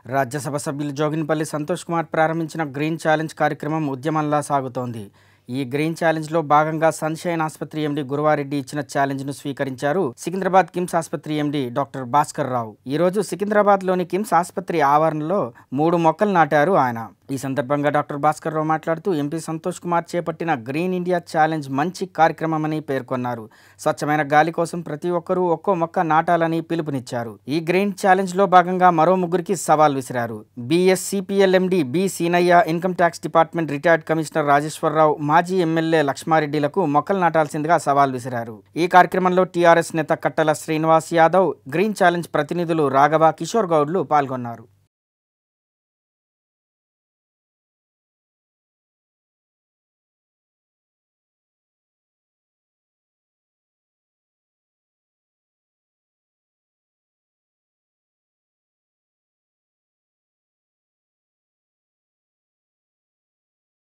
రాజ్యసభ సభ్యులు జోగిన్పల్లి సంతోష్ కుమార్ ప్రారంభించిన green challenge కార్యక్రమం ఉద్యమంలా సాగుతోంది ఈ గ్రీన్ ఛాలెంజ్లో భాగంగా సన్షైన్ ఆసుపత్రి ఎండి గురువారెడ్డి ఇచ్చిన ఛాలెంజ్ను స్వీకరించారు సికింద్రాబాద్ కిమ్స్ ఆసుపత్రి ఎండి డాక్టర్ భాస్కర్ రావు ఈ రోజు సికింద్రాబాద్లోని కిమ్స్ ఆసుపత్రి ఆవరణలో మూడు మొక్కలు నాటారు ఆయన ఈ సందర్భంగా డాక్టర్ భాస్కర్ రావు మాట్లాడుతూ ఎంపీ సంతోష్ కుమార్ చేపట్టిన గ్రీన్ ఇండియా ఛాలెంజ్ మంచి కార్యక్రమమని పేర్కొన్నారు స్వచ్ఛమైన గాలి కోసం ప్రతి ఒక్కరూ ఒక్కో మొక్క నాటాలని పిలుపునిచ్చారు ఈ గ్రీన్ ఛాలెంజ్ లో భాగంగా మరో ముగ్గురికి సవాల్ విసిరారు BSCPL MD B Seenaiah income tax department retired commissioner Rajeshwara Rao మాజీ ఎమ్మెల్యే లక్ష్మారెడ్డిలకు మొక్కలు నాటాల్సిందిగా సవాల్ విసిరారు ఈ కార్యక్రమంలో టీఆర్ఎస్ నేత కట్టల శ్రీనివాస్ యాదవ్ గ్రీన్ ఛాలెంజ్ ప్రతినిధులు రాఘవ కిషోర్ గౌడ్లు పాల్గొన్నారు